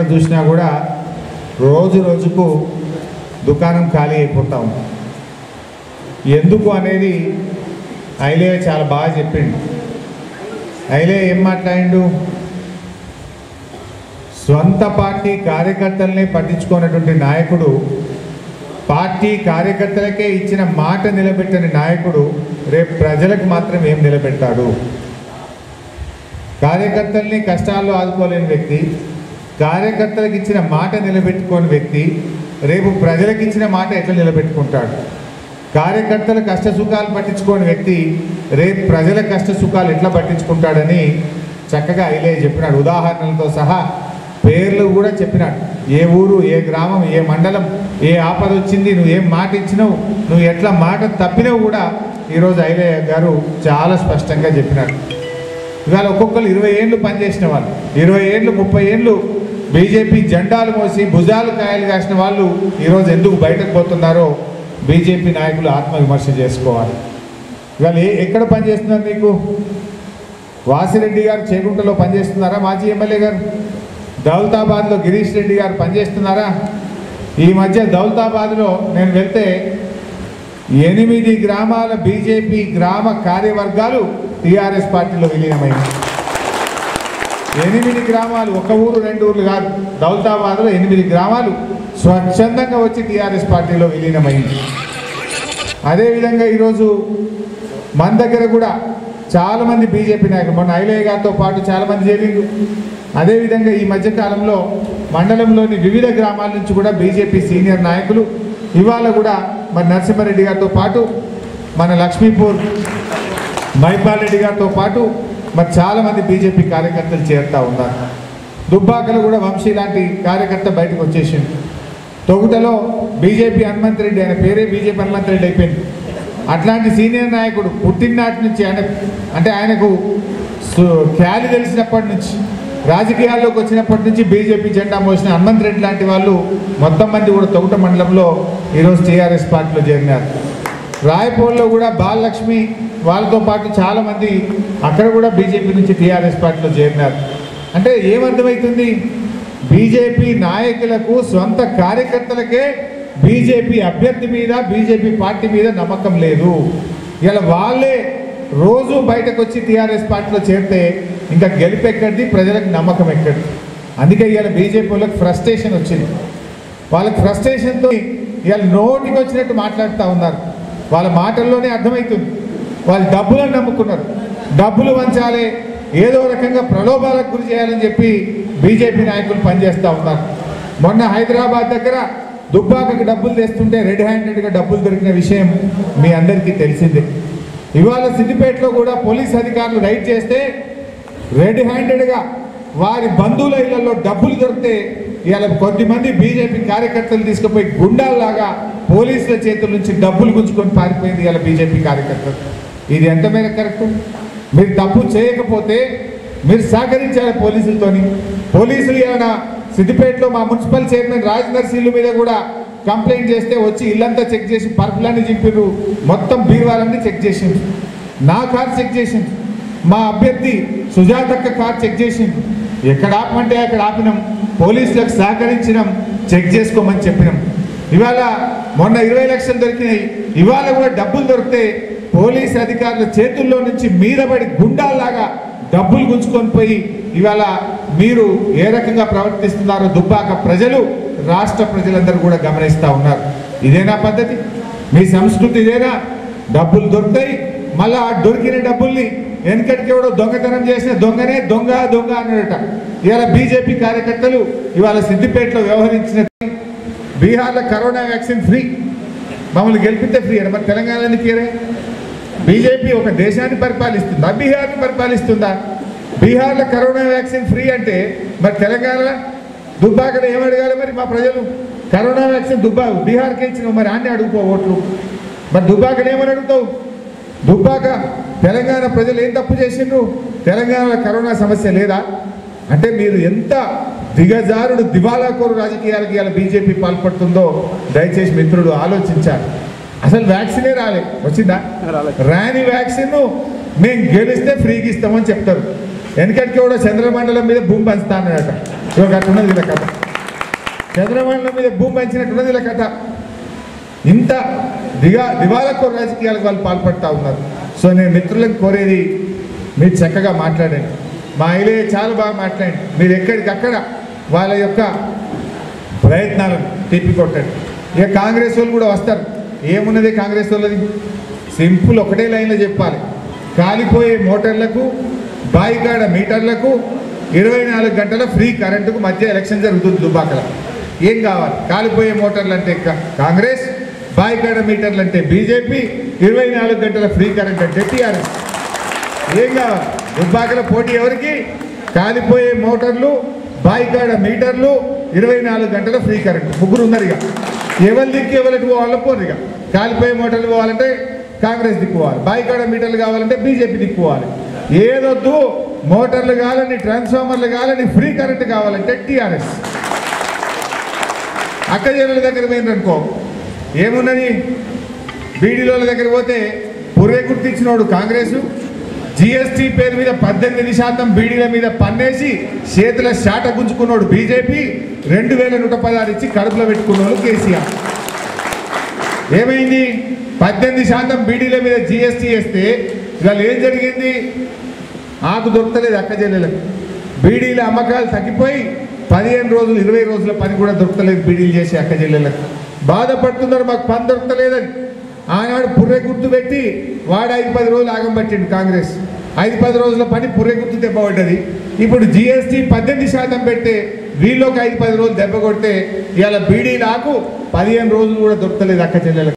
చూసినా కూడా రోజు రోజుకు దుకాణం ఖాళీ అయిపోతా ఉంది ఎందుకు అనేది ఐలే చాలా బాగా చెప్పిండు ఐలే ఏం మాట్లాడిండు స్వంత పార్టీ కార్యకర్తల్ని పట్టించుకున్నటువంటి నాయకుడు పార్టీ కార్యకర్తలకే ఇచ్చిన మాట నిలబెట్టని నాయకుడు రేపు ప్రజలకు మాత్రం ఏం నిలబెడతాడు కార్యకర్తల్ని కష్టాల్లో ఆదుకోలేని వ్యక్తి కార్యకర్తలకు ఇచ్చిన మాట నిలబెట్టుకోని వ్యక్తి రేపు ప్రజలకు ఇచ్చిన మాట ఎట్లా నిలబెట్టుకుంటాడు కార్యకర్తల కష్ట సుఖాలు పట్టించుకోని వ్యక్తి రేపు ప్రజల కష్ట సుఖాలు ఎట్లా పట్టించుకుంటాడని చక్కగా ఐలే చెప్పినాడు ఉదాహరణలతో సహా పేర్లు కూడా చెప్పినాడు ఏ ఊరు ఏ గ్రామం ఏ మండలం ఏ ఆపద వచ్చింది నువ్వు ఏం మాట ఇచ్చినావు నువ్వు ఎట్లా మాట తప్పినావు కూడా ఈరోజు ఐలే గారు చాలా స్పష్టంగా చెప్పినాడు ఇవాళ ఒక్కొక్కరు ఇరవై ఏళ్ళు పనిచేసిన వాళ్ళు ఇరవై ఏళ్ళు ముప్పై ఏళ్ళు బీజేపీ జెండాలు మోసి భుజాలు కాయలు కాసిన వాళ్ళు ఈరోజు ఎందుకు బయటకు పోతున్నారో బీజేపీ నాయకులు ఆత్మవిమర్శ చేసుకోవాలి ఇవాళ ఏ ఎక్కడ పనిచేస్తున్నారు మీకు వాసిరెడ్డి గారు చేగుంటలో పనిచేస్తున్నారా మాజీ ఎమ్మెల్యే గారు దౌలతాబాద్లో గిరీష్ రెడ్డి గారు పనిచేస్తున్నారా ఈ మధ్య దౌలతాబాద్లో నేను వెళ్తే ఎనిమిది గ్రామాల బీజేపీ గ్రామ కార్యవర్గాలు టీఆర్ఎస్ పార్టీలో విలీనమైంది ఎనిమిది గ్రామాలు ఒక ఊరు రెండు ఊర్లు కాదు దౌలతాబాద్లో ఎనిమిది గ్రామాలు స్వచ్ఛందంగా వచ్చి టీఆర్ఎస్ పార్టీలో విలీనమైంది అదేవిధంగా ఈరోజు మన దగ్గర కూడా చాలామంది బీజేపీ నాయకులు మొన్న ఐలయ్య గారితో పాటు చాలామంది చేరిండు అదేవిధంగా ఈ మధ్యకాలంలో మండలంలోని వివిధ గ్రామాల నుంచి కూడా బీజేపీ సీనియర్ నాయకులు ఇవాళ కూడా మరి నరసింహారెడ్డి గారితో పాటు మన లక్ష్మీపూర్ మైపాల్ రెడ్డి గారితో పాటు మరి చాలామంది బీజేపీ కార్యకర్తలు చేరుతా ఉన్నారు దుబ్బాకలో కూడా వంశీ లాంటి కార్యకర్త బయటకు వచ్చేసిండు తొగుటలో బీజేపీ హనుమంత్ రెడ్డి ఆయన పేరే బీజేపీ హనుమంత్ రెడ్డి అయిపోయింది అట్లాంటి సీనియర్ నాయకుడు పుట్టిననాటి నుంచి ఆయన అంటే ఆయనకు సు- ఖ్యాలి తెలిసినప్పటి నుంచి రాజకీయాల్లోకి వచ్చినప్పటి నుంచి బీజేపీ జెండా మోసిన హనుమంత్ రెడ్డి లాంటి వాళ్ళు మొత్తం మంది కూడా తొగుట మండలంలో ఈరోజు టీఆర్ఎస్ పార్టీలో చేరినారు రాయపూర్లో కూడా బాలలక్ష్మి వాళ్ళతో పాటు చాలామంది అక్కడ కూడా బీజేపీ నుంచి టీఆర్ఎస్ పార్టీలో చేరినారు అంటే ఏమర్థమవుతుంది బీజేపీ నాయకులకు సొంత కార్యకర్తలకే బీజేపీ అభ్యర్థి మీద బీజేపీ పార్టీ మీద నమ్మకం లేదు ఇలా వాళ్ళే రోజు బయటకు వచ్చి టీఆర్ఎస్ పార్టీలో చేరితే ఇంకా గెలిపెక్కడిది ప్రజలకు నమ్మకం ఎక్కడిది అందుకే ఇవాళ బీజేపీ వాళ్ళకి ఫ్రస్ట్రేషన్ వచ్చింది వాళ్ళకి ఫ్రస్ట్రేషన్తో ఇవాళ నోటికి వచ్చినట్టు మాట్లాడుతూ ఉన్నారు వాళ్ళ మాటల్లోనే అర్థమవుతుంది వాళ్ళు డబ్బులను నమ్ముకున్నారు డబ్బులు వంచాలి ఏదో రకంగా ప్రలోభాలకు గురి చేయాలని చెప్పి బీజేపీ నాయకులు పనిచేస్తూ ఉన్నారు మొన్న హైదరాబాద్ దగ్గర దుబ్బాకకి డబ్బులు తెస్తుంటే రెడ్ హ్యాండెడ్గా డబ్బులు దొరికిన విషయం మీ అందరికీ తెలిసిందే ఇవాళ సిద్దిపేటలో కూడా పోలీస్ అధికారులు రైడ్ చేస్తే రెడ్ హ్యాండెడ్గా వారి బంధువుల ఇళ్లలో డబ్బులు దొరికితే ఇవాళ కొద్దిమంది బీజేపీ కార్యకర్తలు తీసుకుపోయి గుండాల్లాగా పోలీసుల చేతుల నుంచి డబ్బులు గుంజుకొని పారిపోయింది ఇవాళ బీజేపీ కార్యకర్తలు ఇది ఎంత మేర కరెక్ట్ మీరు తప్పు చేయకపోతే మీరు సహకరించాలి పోలీసులతోని పోలీసులు ఏమైనా సిద్దిపేటలో మా మున్సిపల్ చైర్మన్ రాజ్ నర్సీలు మీద కూడా కంప్లైంట్ చేస్తే వచ్చి ఇల్లంతా చెక్ చేసి పరుపులన్నీ చింపిర్రు మొత్తం బీరువాలన్నీ చెక్ చేసిండ్రు నా కార్ చెక్ చేసిండ్రు మా అభ్యర్థి సుజాతక్క కార్ చెక్ చేసిండ్రు ఎక్కడ ఆపమంటే అక్కడ ఆపినాం పోలీసులకు సహకరించినాం చెక్ చేసుకోమని చెప్పినాం ఇవాళ మొన్న ఇరవై లక్షలు దొరికినాయి ఇవాళ కూడా డబ్బులు దొరికితే పోలీస్ అధికారుల చేతుల్లో నుంచి మీదపడి గుండాల్లాగా డబ్బులు గుంజుకొని పోయి ఇవాళ మీరు ఏ రకంగా ప్రవర్తిస్తున్నారో దుబ్బాక ప్రజలు రాష్ట్ర ప్రజలందరూ కూడా గమనిస్తూ ఉన్నారు ఇదేనా పద్ధతి మీ సంస్కృతి ఇదేనా డబ్బులు దొరుకుతాయి మళ్ళా ఆ దొరికిన డబ్బుల్ని వెనకటికి ఎవడో దొంగతనం చేసిన దొంగనే దొంగ దొంగ అన్నాడట ఇవాళ బీజేపీ కార్యకర్తలు ఇవాళ సిద్దిపేటలో వ్యవహరించిన బీహార్లో కరోనా వ్యాక్సిన్ ఫ్రీ మమ్మల్ని గెలిపితే ఫ్రీ అని మరి తెలంగాణ ఎందుకు బీజేపీ ఒక దేశాన్ని పరిపాలిస్తుందా బీహార్ని పరిపాలిస్తుందా బీహార్లో కరోనా వ్యాక్సిన్ ఫ్రీ అంటే మరి తెలంగాణ దుబ్బాకలో ఏమడగాలి మరి మా ప్రజలు కరోనా వ్యాక్సిన్ దుబ్బా బీహార్కి ఇచ్చిన మరి అన్నీ అడుగుపో ఓట్లు మరి దుబ్బాకలు ఏమని అడుగుతావు దుబ్బాక తెలంగాణ ప్రజలు ఏం తప్పు చేసిండ్రు తెలంగాణలో కరోనా సమస్య లేదా అంటే మీరు ఎంత దిగజారుడు దివాలాకోరు రాజకీయాలకి ఇలా బీజేపీ పాల్పడుతుందో దయచేసి మిత్రుడు ఆలోచించాలి అసలు వ్యాక్సినే రాలే వచ్చిందా రాని వ్యాక్సిన్ మేము గెలిస్తే ఫ్రీకి ఇస్తామని చెప్తారు వెనకటికి కూడా చంద్రమండలం మీద భూమి పంచుతానట ఒక అట్టున్నది వీళ్ళ కథ చంద్రబాబు మీద భూమి పంచినట్టున్నది వీళ్ళ కథ ఇంత దిగా దివాలకు రాజకీయాలకు వాళ్ళు పాల్పడతా ఉన్నారు సో నేను మిత్రులకు కోరేది మీరు చక్కగా మాట్లాడండి మా ఇలే చాలా బాగా మాట్లాడండి మీరు ఎక్కడికక్కడ వాళ్ళ యొక్క ప్రయత్నాలను తిప్పికొట్టండి ఇక కాంగ్రెస్ వాళ్ళు కూడా వస్తారు ఏమున్నది కాంగ్రెస్ వాళ్ళది సింపుల్ ఒకటే లైన్లో చెప్పాలి కాలిపోయే మోటార్లకు బాయికాడ మీటర్లకు ఇరవై నాలుగు గంటల ఫ్రీ కరెంటుకు మధ్య ఎలక్షన్ జరుగుతుంది దుబ్బాకల ఏం కావాలి కాలిపోయే మోటార్లు అంటే కా- కాంగ్రెస్ బాయికాడ మీటర్లు అంటే బీజేపీ ఇరవై నాలుగు గంటల ఫ్రీ కరెంట్ అంటే టీఆర్ఎస్ ఏం కావాలి దుబ్బాకల పోటీ ఎవరికి కాలిపోయే మోటార్లు బాయికాడ మీటర్లు ఇరవై నాలుగు గంటల ఫ్రీ కరెంట్ ముగ్గురు ఉన్నారు ఇక ఎవరి దిక్కు ఎవరికి పోవాలో పోరు ఇక కాలిపోయే మోటార్లు పోవాలంటే కాంగ్రెస్ దిక్కు పోవాలి బాయికాడ మీటర్లు కావాలంటే బీజేపీ దిక్కు పోవాలి ఏదొద్దు మోటార్లు కావాలని ట్రాన్స్ఫార్మర్లు కావాలని ఫ్రీ కరెంట్ కావాలంటే టీఆర్ఎస్ అక్క చెల్లెల దగ్గర పోయిందనుకో ఏమున్నది బీడీలోల దగ్గర పోతే పుర్రె గుర్తించినోడు కాంగ్రెస్ జిఎస్టీ పేరు మీద పద్దెనిమిది శాతం బీడీల మీద పన్నేసి చేతుల శాట గుంజుకున్నోడు బీజేపీ రెండు వేల నూట పదహారు ఇచ్చి కడుపులో పెట్టుకున్నోడు కేసీఆర్ ఏమైంది పద్దెనిమిది శాతం బీడీల మీద జిఎస్టీ వేస్తే ఇవాళ ఏం జరిగింది ఆకు దొరకలేదు అక్క చెల్లెలకు బీడీల అమ్మకాలు తగ్గిపోయి పదిహేను రోజులు ఇరవై రోజుల పని కూడా దొరకలేదు బీడీలు చేసి అక్క చెల్లెలకు బాధపడుతున్నారు మాకు పని దొరకలేదని ఆనాడు పుర్రె గుర్తు పెట్టి వాడు ఐదు పది రోజులు ఆగం పట్టిండు కాంగ్రెస్ ఐదు పది రోజుల పని పుర్రె గుర్తు దెబ్బపడ్డది ఇప్పుడు జిఎస్టీ పద్దెనిమిది శాతం పెడితే వీళ్ళకి ఐదు పది రోజులు దెబ్బ కొడితే ఇవాళ బీడీలు ఆకు పదిహేను రోజులు కూడా దొరకలేదు అక్క చెల్లెలకు